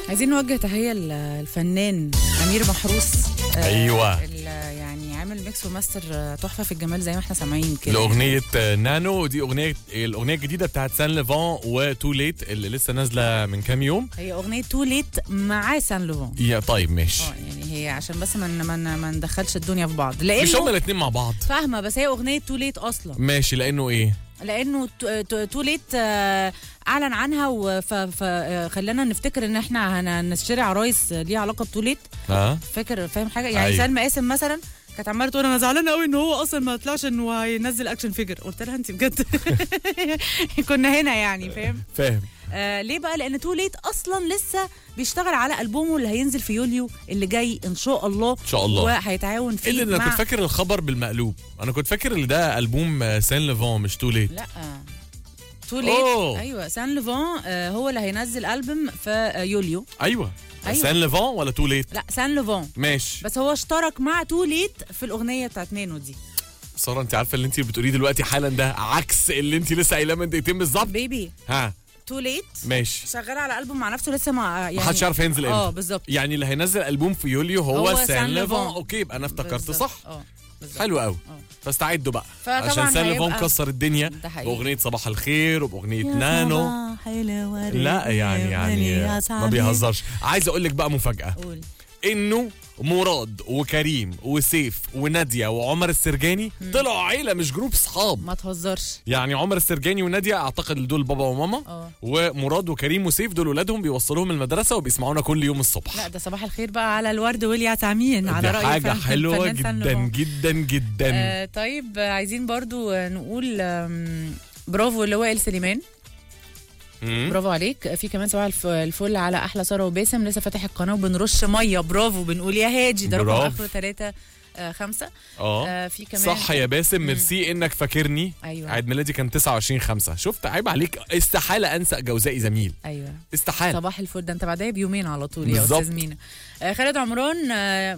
عايزين نوجه تحيه للفنان امير محروس آه، أيوة. ال- يعني عامل ميكس وماستر آه، تحفه في الجمال زي ما احنا سامعين كده لاغنيه نانو دي اغنيه الاغنيه الجديده بتاعت سان ليفون وتو ليت اللي لسه نازله من كام يوم هي اغنيه تو ليت مع سان لوفون يا طيب ماشي اه يعني هي عشان بس ما ما ما ندخلش الدنيا في بعض مش هما لانه الاثنين مع بعض فاهمه بس هي اغنيه تو ليت اصلا ماشي لانه ايه لانه تو ليت آه، اعلن عنها فخلانا نفتكر ان احنا هنشتري عرايس ليها علاقه بتو ليت ها فاكر فاهم حاجه يعني أيوة. سلمى قاسم مثلا كانت عماله تقول انا زعلانه قوي ان هو اصلا ما طلعش انه هينزل اكشن فيجر قلت لها انت بجد كنا هنا يعني فاهم فاهم آه ليه بقى لان تو ليت اصلا لسه بيشتغل على البومه اللي هينزل في يوليو اللي جاي ان شاء الله ان شاء الله وهيتعاون فيه ايه اللي انا مع كنت فاكر الخبر بالمقلوب انا كنت فاكر ان ده البوم آه، سان ليفون مش تو ليت لا تو ليت أوه. ايوه سان ليفون آه هو اللي هينزل البوم في آه، يوليو ايوه أيوة. سان ليفون ولا تو ليت لا سان ليفون ماشي بس هو اشترك مع تو ليت في الاغنيه بتاعت نانو دي ساره انت عارفه اللي انت بتقوليه دلوقتي حالا ده عكس اللي انت لسه قايلاه من دقيقتين بالظبط بيبي ها تو ليت ماشي شغال على البوم مع نفسه لسه ما يعني محدش عارف هينزل امتى اه بالظبط يعني اللي هينزل البوم في يوليو هو, هو سان, سان ليفون ليفون. اوكي يبقى انا افتكرت بالظبط. صح اه بالظبط. حلو قوي اه. فاستعدوا بقى فطبعاً عشان سان ليفون هيبقى- كسر الدنيا ده حقيقي. باغنيه صباح الخير وباغنيه نانو لا يعني يعني ما بيهزرش عايز اقول لك بقى مفاجاه قول انه مراد وكريم وسيف وناديه وعمر السرجاني طلعوا عيله مش جروب صحاب ما تهزرش يعني عمر السرجاني وناديه اعتقد دول بابا وماما اه ومراد وكريم وسيف دول ولادهم بيوصلوهم المدرسه وبيسمعونا كل يوم الصبح لا ده صباح الخير بقى على الورد والياسمين على دي رأي حاجه فن- حلوه الفنان سان جدا لوفون. جدا جدا آه طيب آه، عايزين برضو آه، نقول آم، برافو لوائل سليمان مم. برافو عليك في كمان صباح الف- الفل على احلى ساره وباسم لسه فاتح القناه وبنرش ميه برافو بنقول يا هادي ده رقم برافو. اخره 3 5 اه آه في كمان صح يا باسم ميرسي انك فاكرني أيوة. عيد ميلادي كان 29 5 شفت عيب عليك استحاله انسى جوزائي زميل ايوه استحاله صباح الفل ده انت بعدها بيومين على طول يا بالظبط. استاذ مينا آه خالد عمران آه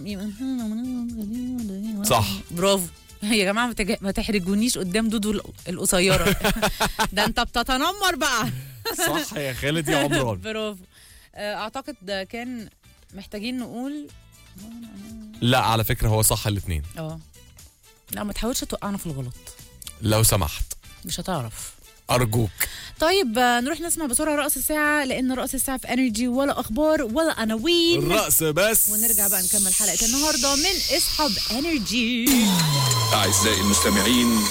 صح. برافو يا جماعه ما تج- ما تحرجونيش قدام دودو ال- القصيره ده انت بتتنمر بقى صح يا خالد يا عمران برافو آه، اعتقد ده كان محتاجين نقول لا على فكره هو صح الاثنين اه لا ما تحاولش توقعنا في الغلط لو سمحت مش هتعرف ارجوك طيب آه، نروح نسمع بسرعه رأس الساعه لان رأس الساعه في انرجي ولا اخبار ولا عناوين الرأس بس ونرجع بقى نكمل حلقه النهارده من اصحاب انرجي أعزائي المستمعين